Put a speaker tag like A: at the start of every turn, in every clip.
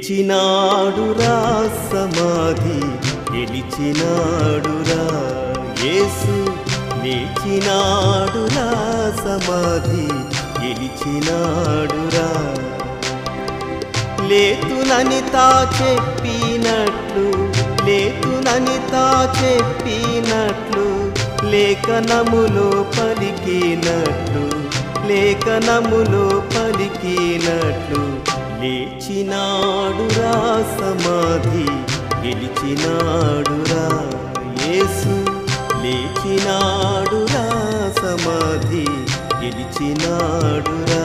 A: లేచినాడురా సమాధి గెలిచినాడురా యేసు లేచినాడురా సమాధి గెలిచినాడురా లేతునని తా చెప్పినట్లు లేతునని తా చెప్పినట్లు లేఖనములో పలికినట్లు లేఖనములో పలికినట్లు లేచినాడురా సమాధి గెలిచినాడురా యేసు లేచినాడురా సమాధి గెలిచినాడురా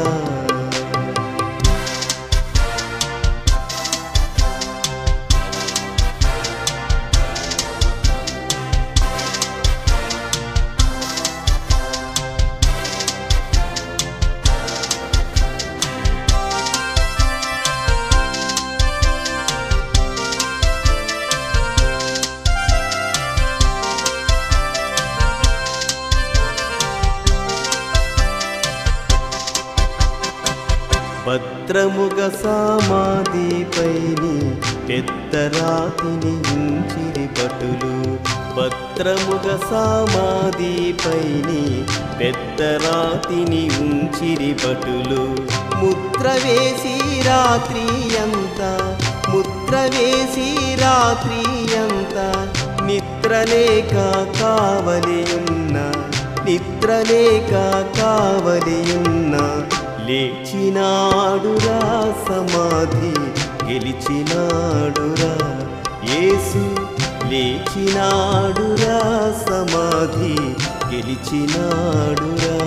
A: భద్రముగ సమాధిపైని పెద్ద రాతిని ఉంచిరి భటులు భద్రముగ సమాధిపైని పెద్ద రాతిని ఉంచిరి భటులు ముద్ర వేసి రాత్రి అంతా ముద్ర వేసి రాత్రి అంతా నిద్రలేక కావలి ఉన్న నిద్రలేక కావలి ఉన్న లేచినాడురా సమాధి గెలిచినాడురా యేసు లేచినాడురా సమాధి గెలిచినాడురా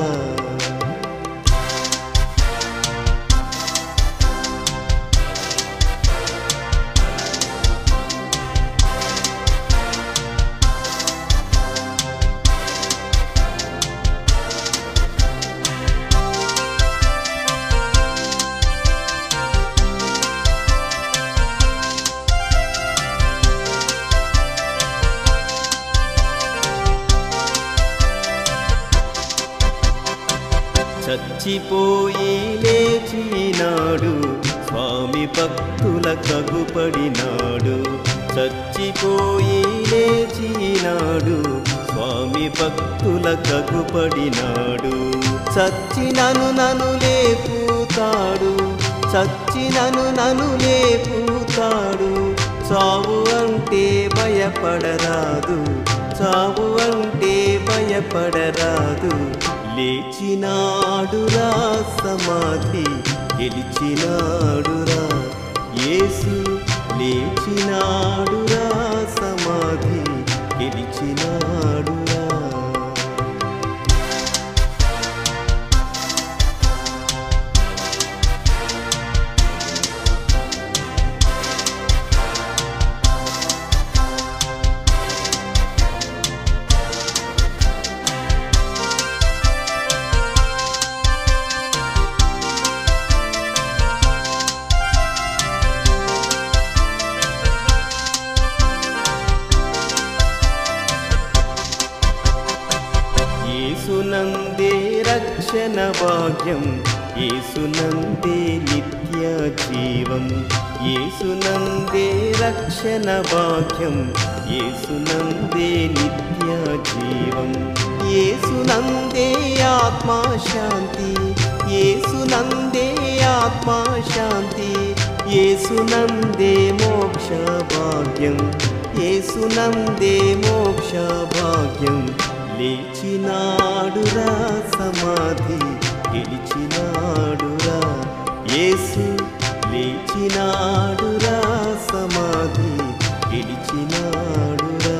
A: చచ్చిపోయి లేచినాడు స్వామి భక్తుల కగుపడినాడు చచ్చిపోయి లేచినాడు స్వామి భక్తుల కగుపడినాడు చచ్చినను నను లేపుతాడు చచ్చినను నను లేపుతాడు చావు అంటే భయపడరాదు చావు అంటే భయపడరాదు లేచినాడురా సమాధి గెలిచినాడురా యేసు లేచినాడురా సమాధి గెలిచినాడురా యేసునందే రక్షణ భాగ్యం యేసునందే నిత్య జీవం యేసునందే రక్షణ భాగ్యం యేసునందే నిత్య జీవం యేసునందే ఆత్మా శాంతి యేసునందే ఆత్మా శాంతి యేసునందే మోక్ష భాగ్యం యేసునందే మోక్ష భాగ్యం లేచినాడురా సమాధి గెలిచినాడురా యేసు లేచినాడురా సమాధి గెలిచినాడురా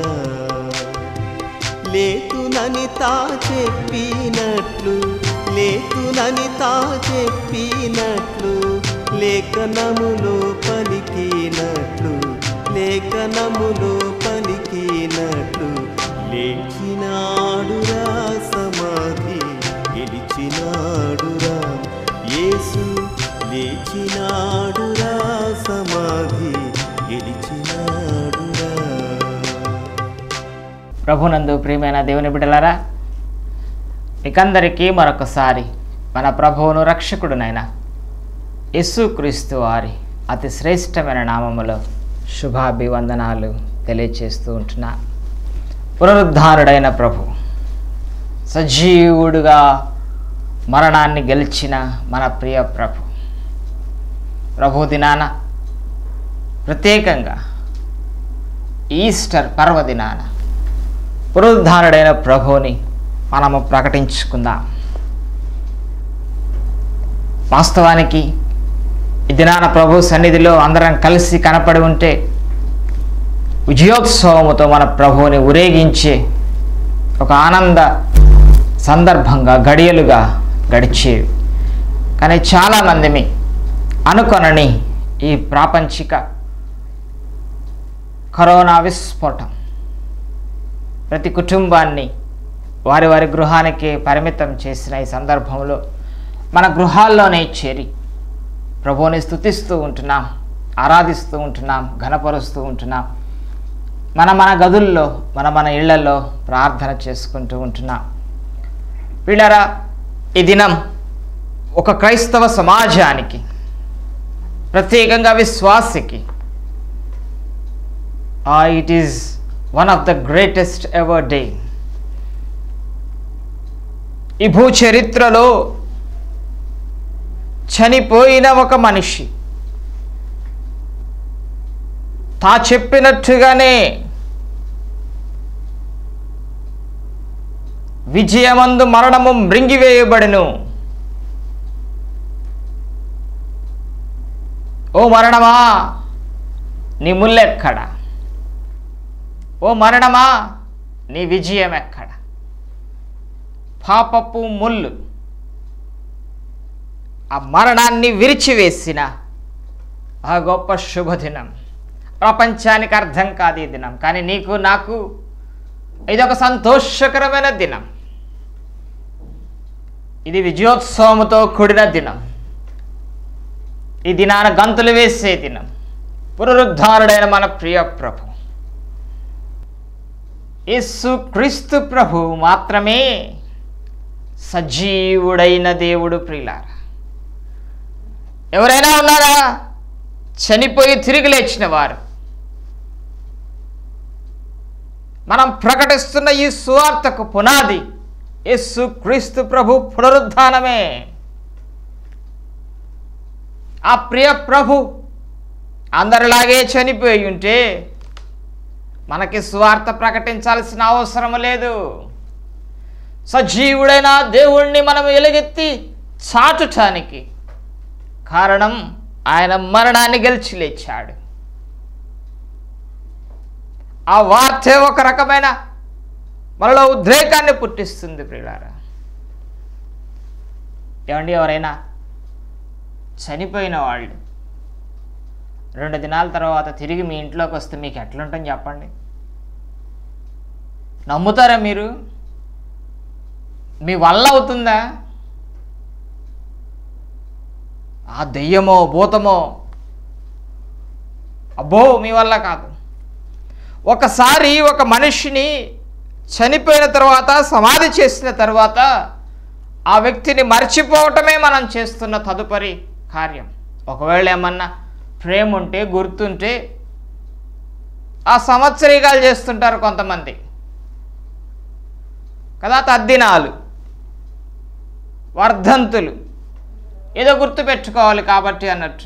A: లేతునని తా చెప్పినట్లు లేతునని తా చెప్పినట్లు లేఖనములో పలికినట్లు లేఖనములో పలికినట్లు లేచినాడురా సమాధి గెలిచినాడురా యేసు లేచినాడురా సమాధి గెలిచినాడురా
B: ప్రభునందు ప్రియమైన దేవుని బిడ్డలారా మీకందరికీ మరొకసారి మన ప్రభువును రక్షకుడునైన యేసుక్రీస్తు వారి అతి శ్రేష్టమైన నామములో శుభాభివందనాలు తెలియచేస్తూ ఉంటున్నా పునరుద్ధారుడైన ప్రభు సజీవుడుగా మరణాన్ని గెలిచిన మన ప్రియ ప్రభు ప్రభు దినాన ప్రత్యేకంగా ఈస్టర్ పర్వదినాన పునరుద్ధారుడైన ప్రభువుని మనము ప్రకటించుకుందాం వాస్తవానికి ఈ దినాన ప్రభు సన్నిధిలో అందరం కలిసి కనపడి ఉంటే విజయోత్సవముతో మన ప్రభువుని ఊరేగించే ఒక ఆనంద సందర్భంగా గడియలుగా గడిచేవి కానీ చాలామందిని అనుకొనని ఈ ప్రాపంచిక కరోనా విస్ఫోటం ప్రతి కుటుంబాన్ని వారి వారి గృహానికి పరిమితం చేసిన ఈ సందర్భంలో మన గృహాల్లోనే చేరి ప్రభువుని స్థుతిస్తూ ఉంటున్నాం ఆరాధిస్తూ ఉంటున్నాం ఘనపరుస్తూ ఉంటున్నాం మన మన గదుల్లో మన మన ఇళ్లలో ప్రార్థన చేసుకుంటూ ఉంటున్నాం వీళ్ళరా ఈ దినం ఒక క్రైస్తవ సమాజానికి ప్రత్యేకంగా విశ్వాసికి it is one of the greatest ever day ఈ భూ చరిత్రలో చనిపోయిన ఒక మనిషి తా చెప్పినట్టుగానే విజయమందు మరణము మృంగివేయబడును ఓ మరణమా నీ ముల్లెక్కడ ఓ మరణమా నీ విజయం ఎక్కడ పాపపు ముళ్ళు ఆ మరణాన్ని విరిచివేసిన ఆ గొప్ప శుభదినం ప్రపంచానికి అర్థం కాదు ఈ దినం కానీ నీకు నాకు ఇది ఒక సంతోషకరమైన దినం ఇది విజయోత్సవముతో కూడిన దినం ఈ దినాన గంతులు వేసే దినం పునరుద్ధారుడైన మన ప్రియ ప్రభు యేసు క్రీస్తు ప్రభు మాత్రమే సజీవుడైన దేవుడు ప్రియులారా ఎవరైనా ఉన్నారా చనిపోయి తిరిగి లేచిన వారు మనం ప్రకటిస్తున్న ఈ సువార్తకు పునాది యేసు క్రీస్తు ప్రభు పునరుద్ధానమే ఆ ప్రియ ప్రభు అందరిలాగే చనిపోయి ఉంటే మనకి సువార్త ప్రకటించాల్సిన అవసరం లేదు సజీవుడైన దేవుణ్ణి మనం ఎలుగెత్తి చాటుటానికి కారణం ఆయన మరణాన్ని గెలిచి లేచాడు ఆ వార్తే ఒక రకమైన మనలో ఉద్రేకాన్ని పుట్టిస్తుంది ప్రియులారా ఏమండి ఎవరైనా చనిపోయిన వాళ్ళు రెండు దినాల తర్వాత తిరిగి మీ ఇంట్లోకి వస్తే మీకు ఎట్లుంటుంది చెప్పండి నమ్ముతారా మీరు మీ వల్ల అవుతుందా ఆ దెయ్యమో భూతమో అబ్బో మీ వల్ల కాదు ఒకసారి ఒక మనిషిని చనిపోయిన తర్వాత సమాధి చేసిన తర్వాత ఆ వ్యక్తిని మర్చిపోవటమే మనం చేస్తున్న తదుపరి కార్యం ఒకవేళ ఏమన్నా ప్రేమ ఉంటే గుర్తుంటే ఆ సంవత్సరీకాలు చేస్తుంటారు కొంతమంది కదా తద్దినాలు వర్ధంతులు ఏదో గుర్తు పెట్టుకోవాలి కాబట్టి అన్నట్టు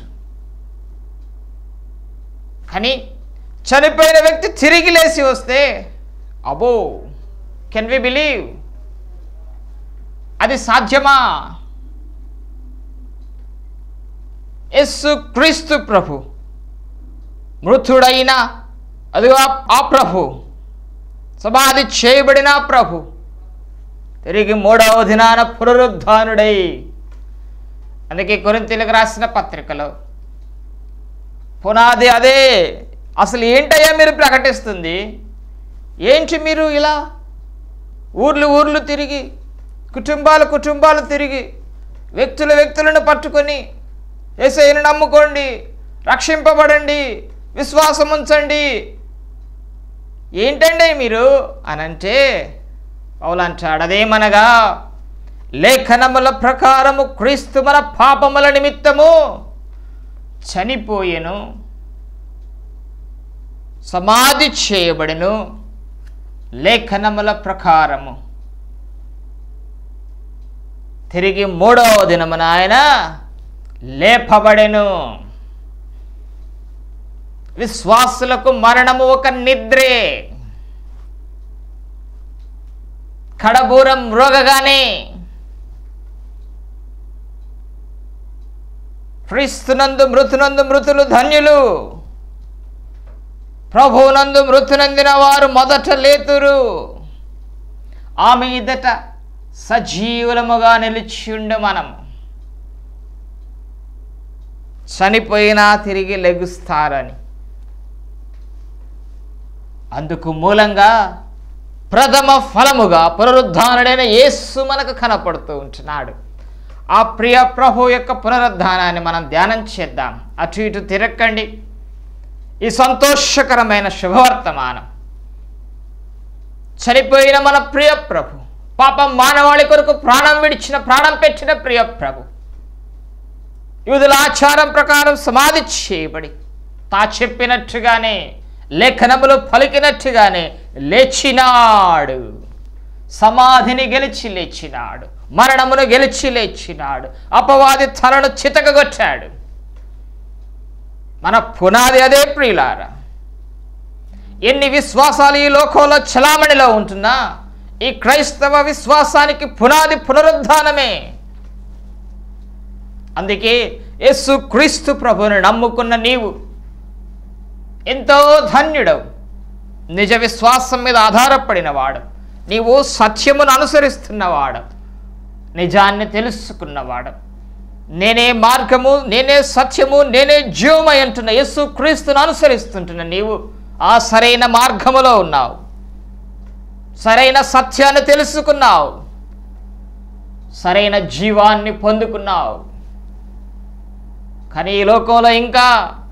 B: కానీ చనిపోయిన వ్యక్తి తిరిగి లేచి వస్తే అబో కెన్ వి బిలీవ్ అది సాధ్యమా యస్సు క్రీస్తు ప్రభు మృతుడైన అది ఆ ప్రభు సమాధి చేయబడిన ప్రభు తిరిగి మూడవ దినాన పునరుద్ధానుడై అందుకే కొరింతలకు రాసిన పత్రికలో పునాది అదే అసలు ఏంటయ్యా మీరు ప్రకటిస్తుంది ఏంటి మీరు ఇలా ఊర్లు ఊర్లు తిరిగి కుటుంబాలు కుటుంబాలు తిరిగి వ్యక్తుల వ్యక్తులను పట్టుకొని ఏసైను నమ్ముకోండి రక్షింపబడండి విశ్వాసం ఉంచండి ఏంటండి మీరు అనంటే పౌలంటాడు అదేమనగా లేఖనముల ప్రకారము క్రీస్తు మన పాపముల నిమిత్తము చనిపోయెను సమాధి చేయబడెను లేఖనముల ప్రకారము తిరిగి మూడవ దినమున ఆయన లేపబడెను విశ్వాసులకు మరణము ఒక నిద్రే కడబూరం మ్రోగగానే క్రీస్తునందు మృతునందు మృతులు ధన్యులు ప్రభువునందు మృతునందిన వారు మొదట లేతురు ఆ మీదట సజీవులముగా నిలిచిండు మనం చనిపోయినా తిరిగి లెగుస్తారని అందుకు మూలంగా ప్రథమ ఫలముగా పునరుద్ధానుడైన యేసు మనకు కనపడుతూ ఉంటున్నాడు ఆ ప్రియ ప్రభు యొక్క పునరుద్ధానాన్ని మనం ధ్యానం చేద్దాం అటు ఇటు తిరక్కండి ఈ సంతోషకరమైన శుభవర్తమానం చనిపోయిన మన ప్రియ ప్రభు పాపం మానవాళి కొరకు ప్రాణం విడిచిన ప్రాణం పెట్టిన ప్రియ ప్రభు యూదుల ఆచారం ప్రకారం సమాధి చేయబడి తా చెప్పినట్టుగానే లేఖనములు పలికినట్టుగానే లేచినాడు సమాధిని గెలిచి లేచినాడు మరణమును గెలిచి లేచినాడు అపవాది తలను చితకగొట్టాడు మన పునాది అదే ప్రియులారా ఎన్ని విశ్వాసాలు ఈ లోకంలో చలామణిలో ఉంటున్నా ఈ క్రైస్తవ విశ్వాసానికి పునాది పునరుద్ధానమే అందుకే యేసు క్రీస్తు ప్రభుని నమ్ముకున్న నీవు ఎంతో ధన్యుడవు నిజ విశ్వాసం మీద ఆధారపడిన వాడు నీవు సత్యమును అనుసరిస్తున్నవాడు నిజాన్ని తెలుసుకున్నవాడు నేనే మార్గము నేనే సత్యము నేనే జీవమై అంటున్న యేసు క్రీస్తును అనుసరిస్తుంటున్న నీవు ఆ సరైన మార్గములో ఉన్నావు సరైన సత్యాన్ని తెలుసుకున్నావు సరైన జీవాన్ని పొందుకున్నావు కానీ ఈ లోకంలో ఇంకా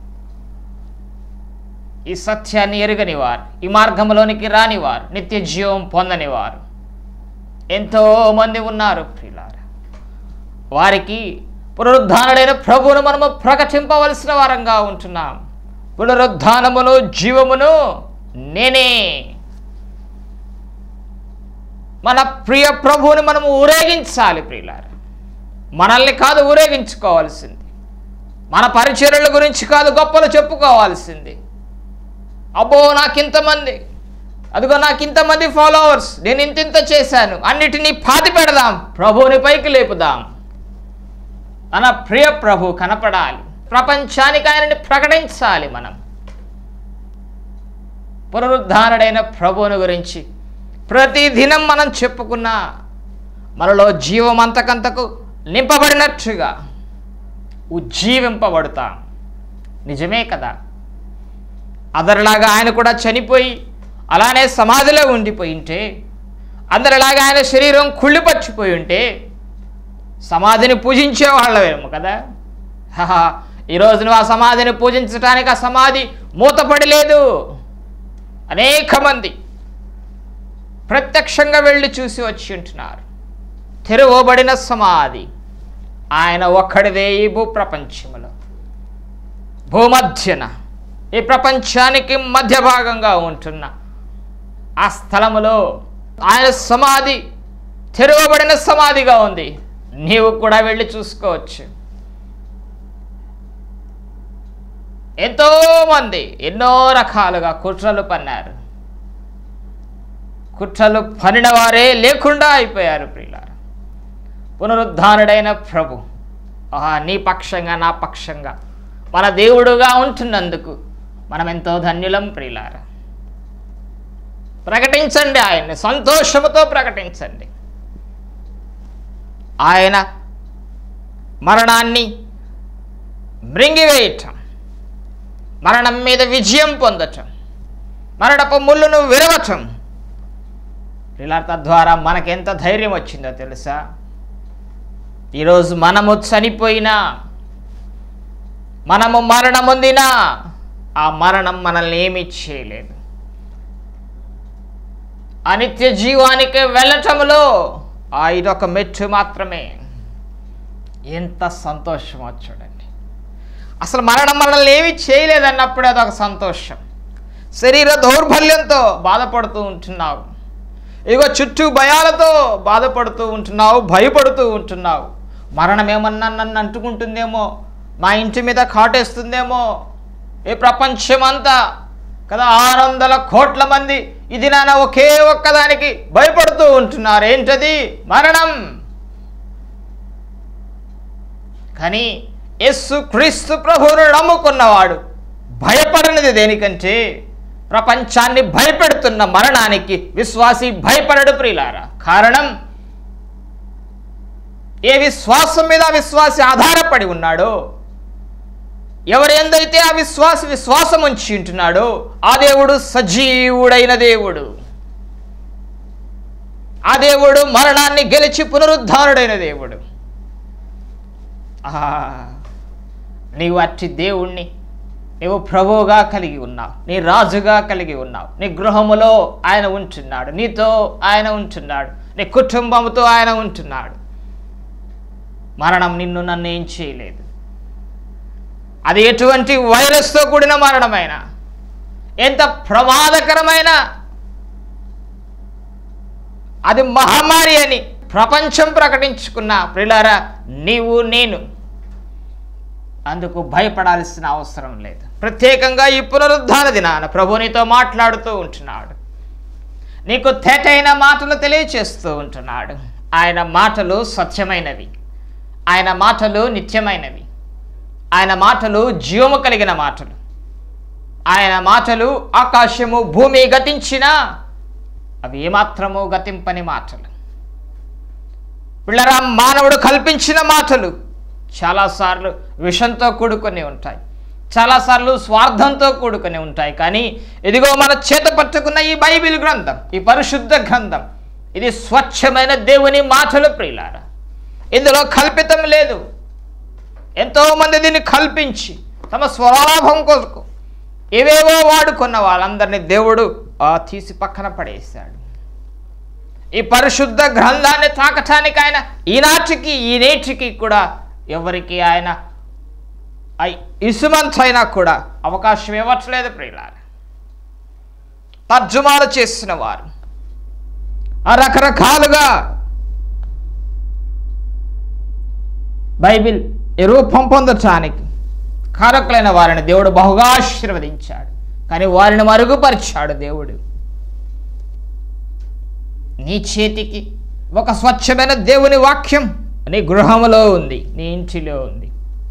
B: ఈ సత్యాన్ని ఎరుగని వారు ఈ మార్గంలోనికి రానివారు నిత్య జీవం పొందని వారు ఎంతో మంది ఉన్నారు ప్రియులారా వారికి పునరుద్ధానుడైన ప్రభువును మనము ప్రకటింపవలసిన వారంగా ఉంటున్నాం పునరుద్ధానమును జీవమును నేనే మన ప్రియ ప్రభువుని మనము ఊరేగించాలి ప్రియులారా మనల్ని కాదు ఊరేగించుకోవాల్సింది మన పరిచర్యల గురించి కాదు గొప్పలు చెప్పుకోవాల్సింది అబ్బో నాకింతమంది అదిగో నాకు ఇంతమంది ఫాలోవర్స్ నేను ఇంతింత చేశాను అన్నిటినీ పాతి పెడదాం ప్రభువుని పైకి లేపుదాం మన ప్రియ ప్రభు కనపడాలి ప్రపంచానికి ఆయనని ప్రకటించాలి మనం పునరుద్ధారుడైన ప్రభువుని గురించి ప్రతిదినం మనం చెప్పుకున్నా మనలో జీవం అంతకంతకు నింపబడినట్టుగా ఉజ్జీవింపబడతాం నిజమే కదా అందరిలాగా ఆయన కూడా చనిపోయి అలానే సమాధిలో ఉండిపోయి ఉంటే అందరిలాగా ఆయన శరీరం కుళ్ళిపచ్చిపోయి ఉంటే సమాధిని పూజించే వాళ్ళమేమో కదా హహ, ఈరోజు నువ్వు ఆ సమాధిని పూజించడానికి ఆ సమాధి మూతపడి లేదు అనేక మంది ప్రత్యక్షంగా వెళ్ళి చూసి వచ్చి ఉంటున్నారు తెరవబడిన సమాధి ఆయన ఒక్కడిదే ఈ భూప్రపంచములో భూమధ్యన ఈ ప్రపంచానికి మధ్య భాగంగా ఉంటున్న ఆ స్థలములో ఆయన సమాధి తెరవబడిన సమాధిగా ఉంది నీవు కూడా వెళ్ళి చూసుకోవచ్చు ఎంతో మంది ఎన్నో రకాలుగా కుట్రలు పన్నారు కుట్రలు పనిన వారే లేకుండా అయిపోయారు ప్రియులారా పునరుద్ధానుడైన ప్రభు ఆహా నీ పక్షంగా నా పక్షంగా మన దేవుడుగా ఉంటున్నందుకు మనం ఎంతో ధన్యులం ప్రియులారా ప్రకటించండి ఆయన్ని సంతోషముతో ప్రకటించండి ఆయన మరణాన్ని మృంగివేయటం మరణం మీద విజయం పొందటం మరణపు ముళ్ళును విరవటం ఇలా తద్వారా మనకెంత ధైర్యం వచ్చిందో తెలుసా ఈరోజు మనము చనిపోయినా మనము మరణమొందినా ఆ మరణం మనల్ని ఏమీ చేయలేదు అనిత్య జీవానికి వెళ్ళటములో ఆ ఇదొక మెట్టు మాత్రమే ఎంత సంతోషమో చూడండి అసలు మరణం మనల్ని ఏమీ చేయలేదన్నప్పుడు అదొక సంతోషం శరీర దౌర్బల్యంతో బాధపడుతూ ఉంటున్నావు ఇగో చుట్టూ భయాలతో బాధపడుతూ ఉంటున్నావు భయపడుతూ ఉంటున్నావు మరణం ఏమన్నా నన్ను అంటుకుంటుందేమో మా ఇంటి మీద కాటేస్తుందేమో ఈ ప్రపంచమంతా కదా ఆరు వందల కోట్ల మంది ఇది నాన్న ఒకే ఒక్కదానికి భయపడుతూ ఉంటున్నారు ఏంటది మరణం కానీ యేసు క్రీస్తు ప్రభువును నమ్ముకున్నవాడు భయపడనిది దేనికంటే ప్రపంచాన్ని భయపెడుతున్న మరణానికి విశ్వాసి భయపడడు ప్రియులారా కారణం ఏ విశ్వాసం మీద ఆ విశ్వాసి ఆధారపడి ఉన్నాడో ఎవరు ఎందైతే ఆ విశ్వాస విశ్వాసం ఉంచి ఉంటున్నాడో ఆ దేవుడు సజీవుడైన దేవుడు ఆ దేవుడు మరణాన్ని గెలిచి పునరుద్ధారుడైన దేవుడు ఆహా, నీవు అట్టి దేవుణ్ణి నీవు ప్రభువుగా కలిగి ఉన్నావు నీ రాజుగా కలిగి ఉన్నావు నీ గృహములో ఆయన ఉంటున్నాడు నీతో ఆయన ఉంటున్నాడు నీ కుటుంబముతో ఆయన ఉంటున్నాడు మరణం నిన్ను నన్ను ఏం చేయలేదు అది ఎటువంటి వైరస్తో కూడిన మరణమైన ఎంత ప్రమాదకరమైన అది మహమ్మారి అని ప్రపంచం ప్రకటించుకున్న ప్రిలారా నీవు నేను అందుకు భయపడాల్సిన అవసరం లేదు ప్రత్యేకంగా ఈ పునరుద్ధాన దినాన ప్రభు నీతో మాట్లాడుతూ ఉంటున్నాడు నీకు తేటైన మాటలు తెలియచేస్తూ ఉంటున్నాడు ఆయన మాటలు సత్యమైనవి ఆయన మాటలు నిత్యమైనవి ఆయన మాటలు జీవము కలిగిన మాటలు ఆయన మాటలు ఆకాశము భూమి గతించినా అవి ఏమాత్రము గతింపని మాటలు పిల్లరా మానవుడు కల్పించిన మాటలు చాలాసార్లు విషంతో కూడుకొని ఉంటాయి చాలాసార్లు స్వార్థంతో కూడుకొని ఉంటాయి కానీ ఇదిగో మన చేత పట్టుకున్న ఈ బైబిల్ గ్రంథం ఈ పరిశుద్ధ గ్రంథం ఇది స్వచ్ఛమైన దేవుని మాటలు ప్రియులారా ఇందులో కల్పితం లేదు ఎంతోమంది దీన్ని కల్పించి తమ స్వలాభం కొరకు ఏవేవో వాడుకున్న వాళ్ళందరినీ దేవుడు ఆ తీసి పక్కన పడేశాడు ఈ పరిశుద్ధ గ్రంథాన్ని తాకటానికి ఆయన ఈనాటికి ఈ నేటికి కూడా ఎవరికి ఆయన ఐ- ఇసుమంతైనా కూడా అవకాశం ఇవ్వట్లేదు ప్రియులారా తర్జుమాలు చేసిన వారు ఆ రకరకాలుగా బైబిల్ ఈ రూపం పొందటానికి కారకులైన వారిని దేవుడు బహుగా ఆశీర్వదించాడు కానీ వారిని మరుగుపరిచాడు దేవుడు నీ చేతికి ఒక స్వచ్ఛమైన దేవుని వాక్యం నీ గృహములో ఉంది నీ ఇంటిలో ఉంది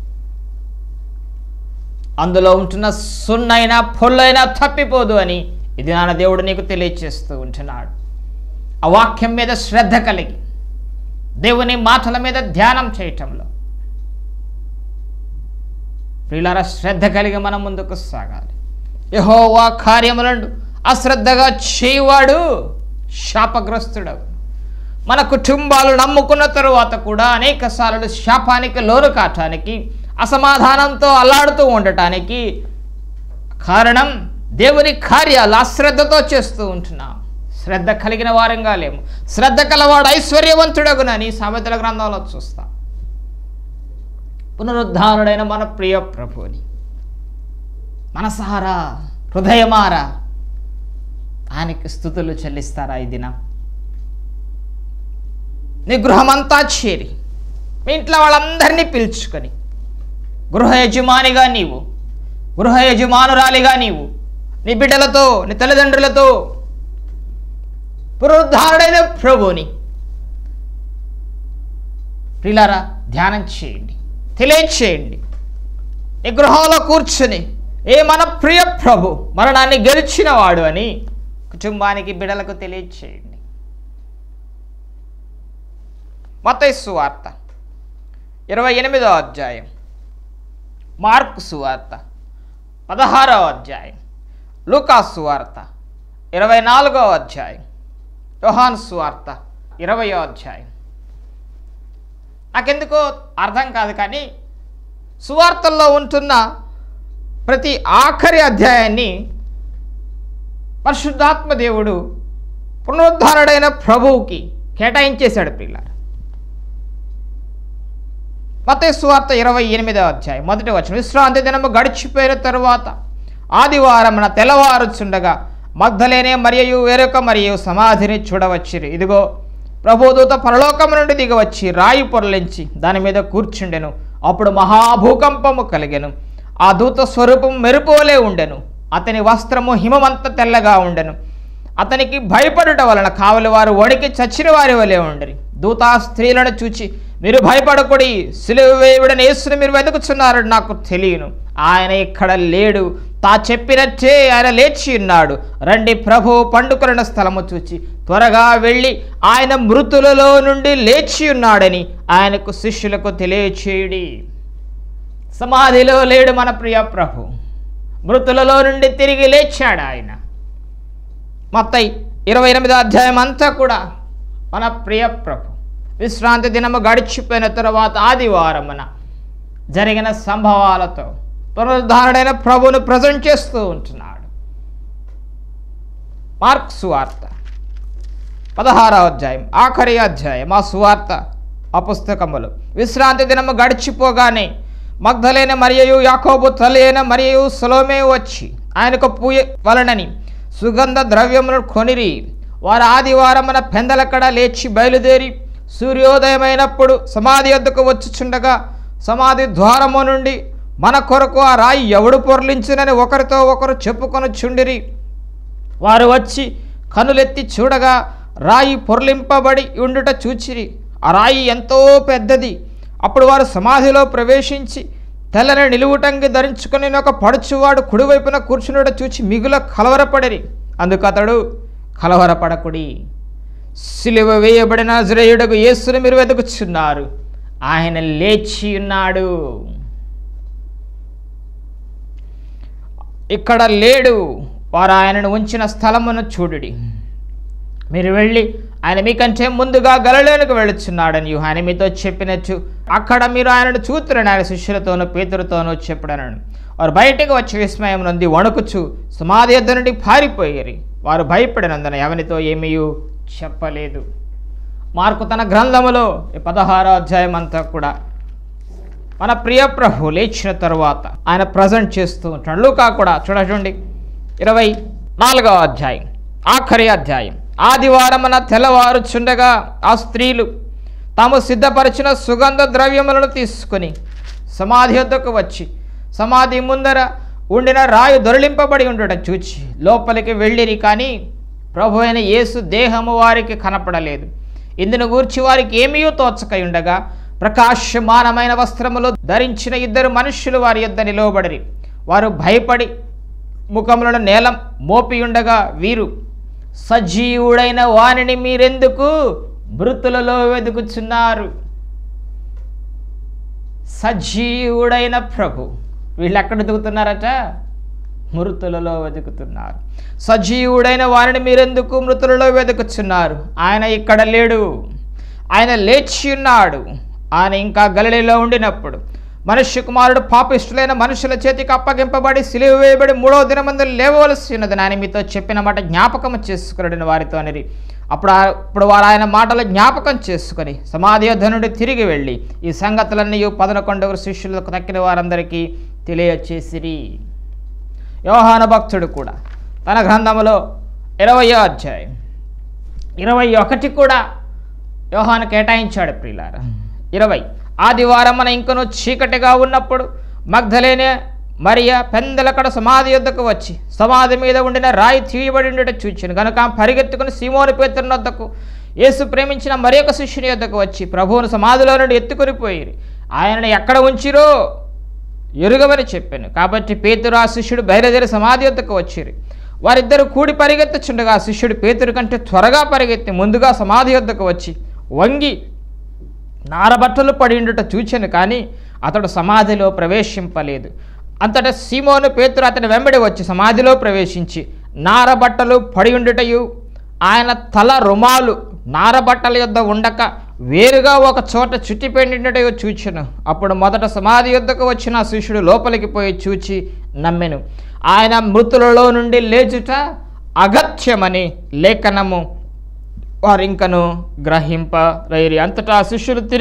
B: అందులో ఉంటున్న సున్నైనా పొల్లైనా తప్పిపోదు అని ఇది నాన్న దేవుడు నీకు తెలియచేస్తూ ఉంటున్నాడు ఆ వాక్యం మీద శ్రద్ధ కలిగి దేవుని మాటల మీద ధ్యానం చేయటంలో ప్రియులార శ్రద్ధ కలిగి మనం ముందుకు సాగాలి యహోవా కార్యములను అశ్రద్ధగా చేయవాడు శాపగ్రస్తుడవు మన కుటుంబాలు నమ్ముకున్న తరువాత కూడా అనేక సార్లు శాపానికి లోను కావటానికి అసమాధానంతో అల్లాడుతూ ఉండటానికి కారణం దేవుని కార్యాలు అశ్రద్ధతో చేస్తూ ఉంటున్నాం శ్రద్ధ కలిగిన వారంగా లేము శ్రద్ధ కలవాడు ఐశ్వర్యవంతుడగునని సామెతల గ్రంథంలో చూస్తాం పునరుద్ధారుడైన మన ప్రియ ప్రభుని మనసారా హృదయమారా ఆయనకి స్థుతులు చెల్లిస్తారా ఈ దినం నీ గృహమంతా చేరి మీ ఇంట్లో వాళ్ళందరినీ పిలుచుకొని గృహ యజమానిగా నీవు గృహ యజమానురాలిగా నీవు నీ బిడ్డలతో నీ తల్లిదండ్రులతో పునరుద్ధారుడైన ప్రభుని ప్రిలారా ధ్యానం చేయండి తెలియచేయండి ఈ గృహంలో కూర్చొని ఏ మన ప్రియ ప్రభు మరణాన్ని గెలిచిన వాడు అని కుటుంబానికి బిడలకు తెలియచేయండి మతయ్య సువార్త ఇరవై ఎనిమిదో అధ్యాయం మార్కు సువార్త పదహారవ అధ్యాయం లూకా సువార్త ఇరవై నాలుగో అధ్యాయం యోహాన్ సువార్త ఇరవయో అధ్యాయం నాకెందుకో అర్థం కాదు కానీ సువార్తల్లో ఉంటున్న ప్రతి ఆఖరి అధ్యాయాన్ని పరిశుద్ధాత్మ దేవుడు పునరుద్ధారుడైన ప్రభువుకి కేటాయించేశాడు పిల్లలు మత్తయి సువార్త ఇరవై ఎనిమిదవ అధ్యాయం మొదటి వచ్చిన విశ్రాంతి దినము గడిచిపోయిన తరువాత ఆదివారమున తెల్లవారుచుండగా మగ్ధలేనే మరియు వేరొక మరియు సమాధిని చూడవచ్చిరి ఇదిగో ప్రభుదూత పరలోకము నుండి దిగవచ్చి రాయి పొరలించి దాని మీద కూర్చుండెను అప్పుడు మహాభూకంపము కలిగెను ఆ దూత స్వరూపం మెరుపువలే ఉండెను అతని వస్త్రము హిమమంత తెల్లగా ఉండెను అతనికి భయపడుట వలన కావలి వారు వణికి చచ్చిన వారి వలె ఉండరి దూత ఆ స్త్రీలను చూచి మీరు భయపడకుడి సిలువ వేయుడని యేసుని మీరు వెతుకుచున్నారని నాకు తెలియను ఆయన ఇక్కడ లేడు తా చెప్పినట్టే ఆయన లేచి ఉన్నాడు రండి ప్రభు పండుకొనిన స్థలము చూచి త్వరగా వెళ్ళి ఆయన మృతులలో నుండి లేచి ఉన్నాడని ఆయనకు శిష్యులకు తెలియచేయుడి సమాధిలో లేడు మన ప్రియ ప్రభు మృతులలో నుండి తిరిగి లేచాడు ఆయన మొత్తం ఇరవై ఎనిమిదో అధ్యాయం అంతా కూడా మన ప్రియ ప్రభు విశ్రాంతి దినము గడిచిపోయిన తరువాత ఆదివారమున జరిగిన సంభవాలతో పునరుద్ధారుడైన ప్రభువును ప్రజెంట్ చేస్తూ ఉంటున్నాడు మార్క్ సువార్త పదహారవ అధ్యాయం ఆఖరి అధ్యాయం ఆ సువార్త ఆ పుస్తకములు విశ్రాంతి దినము గడిచిపోగానే మగ్ధలైన మరియు యాకోబు తల్లి అయిన మరియు సులోమే వచ్చి ఆయనకు పూయ వలనని సుగంధ ద్రవ్యములను కొనిరి వారు ఆదివారమున పెందలక్కడ లేచి బయలుదేరి సూర్యోదయమైనప్పుడు సమాధి వద్దకు వచ్చుచుండగా సమాధి ద్వారము నుండి మన కొరకు ఆ రాయి ఎవడు పొర్లించునని ఒకరితో ఒకరు చెప్పుకొని చుండిరి వారు వచ్చి కనులెత్తి చూడగా రాయి పొర్లింపబడి ఉండుట చూచిరి ఆ రాయి ఎంతో పెద్దది అప్పుడు వారు సమాధిలో ప్రవేశించి తెల్లని నిలువుటంగి ధరించుకుని ఒక పడుచువాడు కుడివైపున కూర్చునుట చూచి మిగుల కలవరపడిరి అందుకు అతడు కలవరపడకుడి సిలువ వేయబడిన జరేయుడకు యేసుని మీరు వెతుకుచున్నారు ఆయన లేచి ఉన్నాడు ఇక్కడ లేడు వారు ఆయనను ఉంచిన స్థలమును చూడుడి మీరు వెళ్ళి ఆయన మీకంటే ముందుగా గలలోనికి వెళ్ళుచున్నాడని ఆయన మీతో చెప్పినచ్చు అక్కడ మీరు ఆయనను చూతురని ఆయన శిష్యులతోనూ పేతులతోనూ చెప్పడనను వారు బయటకు వచ్చి విస్మయం నుండి వణుకుచు సమాధి యొద్ద నుండి పారిపోయారు వారు భయపడినందున ఎవరితో ఏమీ చెప్పలేదు మార్కు తన గ్రంథములో ఈ పదహారో అధ్యాయం అంతా కూడా మన ప్రియ ప్రభు లేచిన తరువాత ఆయన ప్రజెంట్ చేస్తూ ఉంటాడు లూకా కూడా చూడండి ఇరవై నాలుగవ అధ్యాయం ఆఖరి అధ్యాయం ఆదివారమున తెల్లవారుచుండగా ఆ స్త్రీలు తాము సిద్ధపరిచిన సుగంధ ద్రవ్యములను తీసుకుని సమాధి వద్దకు వచ్చి సమాధి ముందర ఉండిన రాయి దొరలింపబడి ఉండట చూచి లోపలికి వెళ్ళిరి కానీ ప్రభు అయిన యేసు దేహము వారికి కనపడలేదు ఇందును గూర్చి వారికి ఏమీ తోచకై ఉండగా ప్రకాశమానమైన వస్త్రములు ధరించిన ఇద్దరు మనుష్యులు వారి యొద్ద నిలవబడిరి వారు భయపడి ముఖములను నేలం మోపి ఉండగా వీరు సజీవుడైన వానిని మీరెందుకు మృతులలో వెతుకుచున్నారు సజీవుడైన ప్రభు వీళ్ళు ఎక్కడ వెతుకుతున్నారట మృతులలో వెతుకుతున్నారు సజీవుడైన వారిని మీరెందుకు మృతులలో వెతుకుచున్నారు ఆయన ఇక్కడ లేడు ఆయన లేచి ఉన్నాడు ఆయన ఇంకా గలిలో ఉండినప్పుడు మనుష్య కుమారుడు పాపిష్టులైన మనుషుల చేతికి అప్పగింపబడి సిలువ వేయబడి మూడవ దినమందు లేవవలసి ఉన్నది నాని మీతో చెప్పిన మాట జ్ఞాపకం చేసుకున్నాడని వారితో అనేది అప్పుడు ఆ- ఇప్పుడు వారు ఆయన మాటలు జ్ఞాపకం చేసుకొని సమాధి యొద్ద నుండి తిరిగి వెళ్ళి ఈ సంగతులన్నీ పదనకొండవరు శిష్యులకు తక్కిన వారందరికీ తెలియచేసిరి యోహాన భక్తుడు కూడా తన గ్రంథములో ఇరవయో అధ్యాయం ఇరవై ఒకటి కూడా యోహాను కేటాయించాడు ప్రియులార ఇరవై ఆదివారం మన ఇంకను చీకటిగా ఉన్నప్పుడు మగ్ధలేనే మరియ పెందలకడ సమాధి యొద్దకు వచ్చి సమాధి మీద ఉండిన రాయి తీయబడి ఉండట చూచాను కనుక ఆమె పరిగెత్తుకుని సీమోని పేతున్న వద్దకు యేసు ప్రేమించిన మరి ఒక శిష్యుని యొద్దకు వచ్చి ప్రభువును సమాధిలో నుండి ఎత్తుకొని పోయి ఆయనను ఎక్కడ ఉంచిరో ఎరుగమని చెప్పాను కాబట్టి పేతురు ఆ శిష్యుడు బయలుదేరి సమాధి వద్దకు వచ్చిరి వారిద్దరు కూడి పరిగెత్తుచుండగా ఆ శిష్యుడు పేతురు కంటే త్వరగా పరిగెత్తి ముందుగా సమాధి వద్దకు వచ్చి వంగి నారబట్టలు పడి ఉండుట చూచాను కానీ అతడు సమాధిలో ప్రవేశింపలేదు అంతటా సీమోను పేతురు అతని వెంబడి వచ్చి సమాధిలో ప్రవేశించి నారబట్టలు పడి ఉండుటయు ఆయన తల రుమాలు నారబట్టల యొద్ద ఉండక వేరుగా ఒక చోట చుట్టిపెండినటయో చూచెను అప్పుడు మొదట సమాధి యొద్దకు వచ్చిన ఆ శిష్యుడు లోపలికి పోయి చూచి నమ్మెను ఆయన మృతులలో నుండి లేచుట అగత్యమని లేఖనము వారింకను గ్రహింపరైరి అంతటా ఆ శిష్యులు తిరిగి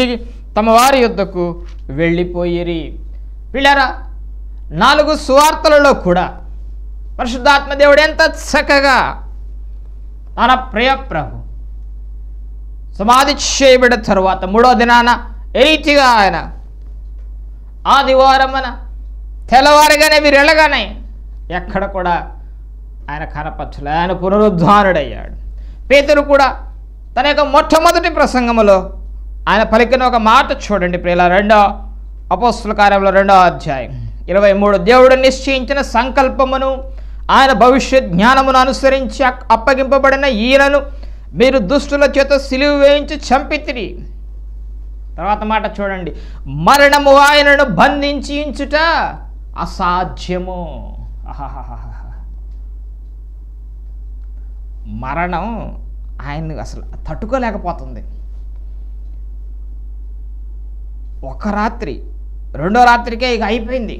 B: తమ వారి యొద్దకు వెళ్ళిపోయిరి పిల్లరా నాలుగు సువార్తలలో కూడా పరిశుద్ధాత్మ దేవుడు ఎంత చక్కగా తన ప్రియ ప్రభు సమాధి చేయబడిన తరువాత మూడో దినాన ఏ రీతిగా ఆయన ఆదివారమున తెల్లవారుగానే వీరు వెళ్ళగానే ఎక్కడ కూడా ఆయన కనపచ్చలే ఆయన పునరుద్ధానుడయ్యాడు పేతురు కూడా తన యొక్క మొట్టమొదటి ప్రసంగములో ఆయన పలికిన ఒక మాట చూడండి ప్రియుల రెండో అపోస్తుల కార్యంలో రెండో అధ్యాయం ఇరవై మూడు దేవుడు నిశ్చయించిన సంకల్పమును ఆయన భవిష్యత్ జ్ఞానమును అనుసరించి అక్- అప్పగింపబడిన ఈయనను మీరు దుష్టుల చేత సిలువ వేయించి చంపితిరి తర్వాత మాట చూడండి మరణము ఆయనను బంధించి ఇంచుట అసాధ్యము ఆహాహాహాహా. మరణం ఆయన్ని అసలు తట్టుకోలేకపోతుంది ఒక రాత్రి రెండో రాత్రికే ఇక అయిపోయింది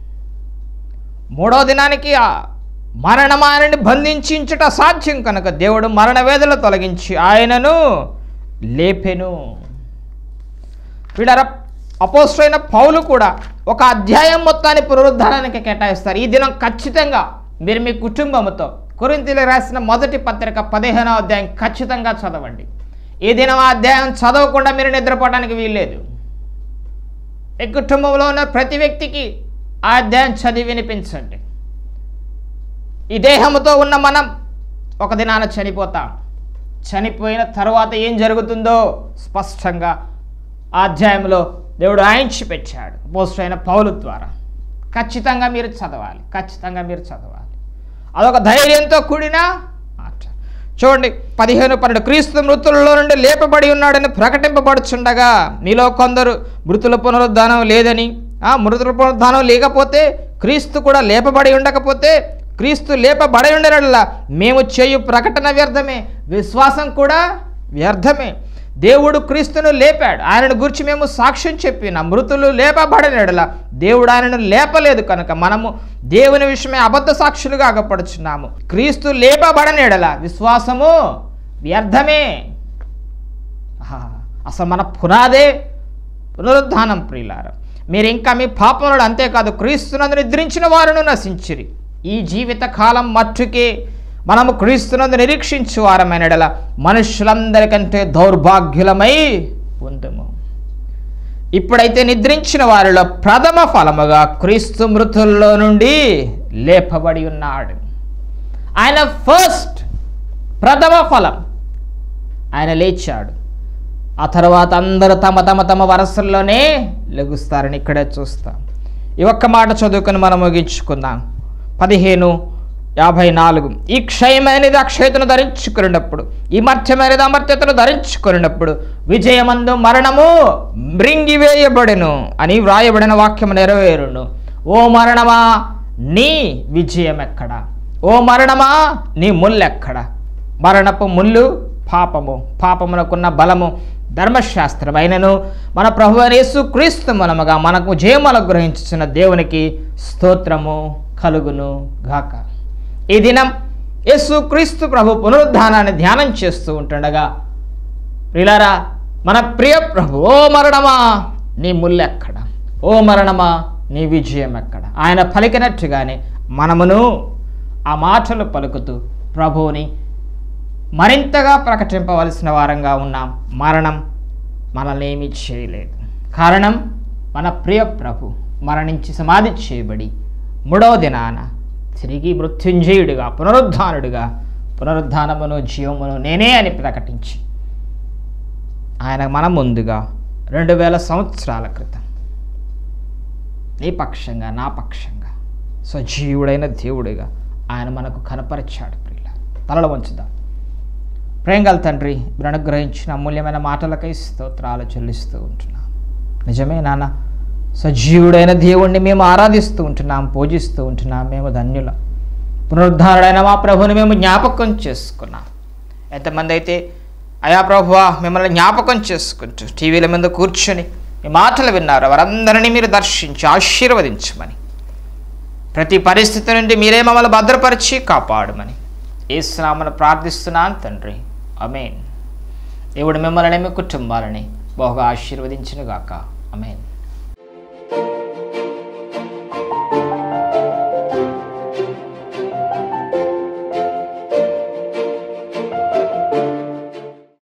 B: మూడో దినానికి ఆ మరణం ఆయనని బంధించుట అసాధ్యం కనుక దేవుడు మరణ వేదన తొలగించి ఆయనను లేపెను వీడర అపోస్టైన పౌలు కూడా ఒక అధ్యాయం మొత్తాన్ని పునరుద్ధారానికి కేటాయిస్తారు ఈ దినం ఖచ్చితంగా మీరు మీ కుటుంబంతో కొరింతలు రాసిన మొదటి పత్రిక పదిహేనో అధ్యాయం ఖచ్చితంగా చదవండి ఈ దినం ఆ అధ్యాయం చదవకుండా మీరు నిద్రపోవడానికి వీల్లేదు మీ కుటుంబంలో ఉన్న ప్రతి వ్యక్తికి ఆ అధ్యాయం చదివి వినిపించండి ఈ దేహంతో ఉన్న మనం ఒక దినాన చనిపోతాం చనిపోయిన తర్వాత ఏం జరుగుతుందో స్పష్టంగా ఆ అధ్యాయంలో దేవుడు ఆయించి పెట్టాడు పోస్ట్ అయిన పౌలు ద్వారా ఖచ్చితంగా మీరు చదవాలి ఖచ్చితంగా మీరు చదవాలి అదొక ధైర్యంతో కూడిన మాట చూడండి పదిహేను పన్నెండు క్రీస్తు మృతులలో నుండి లేపబడి ఉన్నాడని ప్రకటింపబడుచుండగా మీలో కొందరు మృతుల పునరుద్ధానం లేదని ఆ మృతుల పునరుద్ధానం లేకపోతే క్రీస్తు కూడా లేపబడి ఉండకపోతే క్రీస్తు లేపబడి ఉండరల్లా మేము చేయు ప్రకటన వ్యర్థమే విశ్వాసం కూడా వ్యర్థమే దేవుడు క్రీస్తును లేపాడు ఆయనను గురించి మేము సాక్ష్యం చెప్పిన మృతులు లేపబడినడల దేవుడు ఆయనను లేపలేదు కనుక మనము దేవుని విషయమే అబద్ధ సాక్షులుగా అగపడుచున్నాము క్రీస్తు లేపబడనేడల విశ్వాసము వ్యర్థమే ఆహా, అసలు మన పునాదే పునరుద్ధానం ప్రియులార మీరు ఇంకా మీ పాపములు అంతేకాదు క్రీస్తునందు నిద్రించిన వారును నశించిరి ఈ జీవిత కాలం మట్టుకే మనము క్రీస్తునందు నిరీక్షించు వారమైనడల మనుషులందరికంటే దౌర్భాగ్యులమై ఉందము ఇప్పుడైతే నిద్రించిన వారిలో ప్రథమ ఫలముగా క్రీస్తు మృతుల్లో నుండి లేపబడి ఉన్నాడు ఆయన ఫస్ట్ ప్రథమ ఫలం ఆయన లేచాడు ఆ తర్వాత అందరూ తమ తమ తమ వరసల్లోనే లెగుస్తారని ఇక్కడే చూస్తాం ఈ ఒక్క మాట చదువుకొని మనం ముగించుకుందాం పదిహేను యాభై నాలుగు ఈ క్షయమైనది అక్షయతను ధరించుకున్నప్పుడు ఈ మర్త్యమైనది అమర్త్యతను ధరించుకున్నప్పుడు విజయమందు మరణము మృంగివేయబడెను అని వ్రాయబడిన వాక్యము నెరవేరును ఓ మరణమా నీ విజయం ఎక్కడ ఓ మరణమా నీ ముల్లెక్కడ మరణపు ముళ్ళు పాపము పాపమునకున్న బలము ధర్మశాస్త్రమైనను మన ప్రభు యేసు క్రీస్తు మూలముగా మనకు జయములు గ్రహించుచున్న దేవునికి స్తోత్రము కలుగును గాక ఈ దినం యేసు క్రీస్తు ప్రభు పునరుద్ధానాన్ని ధ్యానం చేస్తూ ఉంటుండగా ప్రిలారా మన ప్రియ ప్రభు ఓ మరణమా నీ ముల్లెక్కడ ఓ మరణమా నీ విజయం ఎక్కడ ఆయన పలికినట్టుగానే మనమును ఆ మాటలు పలుకుతూ ప్రభువుని మరింతగా ప్రకటింపవలసిన వారంగా ఉన్నాం మరణం మనల్ని ఏమీ చేయలేదు కారణం మన ప్రియ ప్రభు మరణించి సమాధి చేయబడి మూడవ దినాన తిరిగి మృత్యుంజయుడిగా పునరుద్ధానుడిగా పునరుద్ధానమును జీవమును నేనే అని ప్రకటించి ఆయన మన ముందుగా రెండు వేల సంవత్సరాల క్రితం నీ పక్షంగా నా పక్షంగా సజీవుడైన దేవుడిగా ఆయన మనకు కనపరిచాడు ప్రియుల తలలో వంచుదాం ప్రేంగల తండ్రి మీరు అనుగ్రహించిన అమూల్యమైన మాటలకై స్తోత్రాలు చెల్లిస్తూ ఉంటున్నాం నిజమే నాన్న సజీవుడైన దేవుణ్ణి మేము ఆరాధిస్తూ ఉంటున్నాం పూజిస్తూ ఉంటున్నాం మేము ధన్యులం పునరుద్ధారుడైన మా ప్రభుని మేము జ్ఞాపకం చేసుకున్నాం ఎంతమంది అయితే అయా ప్రభువా మిమ్మల్ని జ్ఞాపకం చేసుకుంటూ టీవీల మీద కూర్చొని మీ మాటలు విన్నారు వారందరినీ మీరు దర్శించి ఆశీర్వదించమని ప్రతి పరిస్థితి నుండి మీరే మమ్మల్ని భద్రపరిచి కాపాడమని ఏసునామను ప్రార్థిస్తున్నాను తండ్రి అమేన్ దేవుడు మిమ్మల్ని మీ కుటుంబాలని బాగా ఆశీర్వదించునుగాక ఆమేన్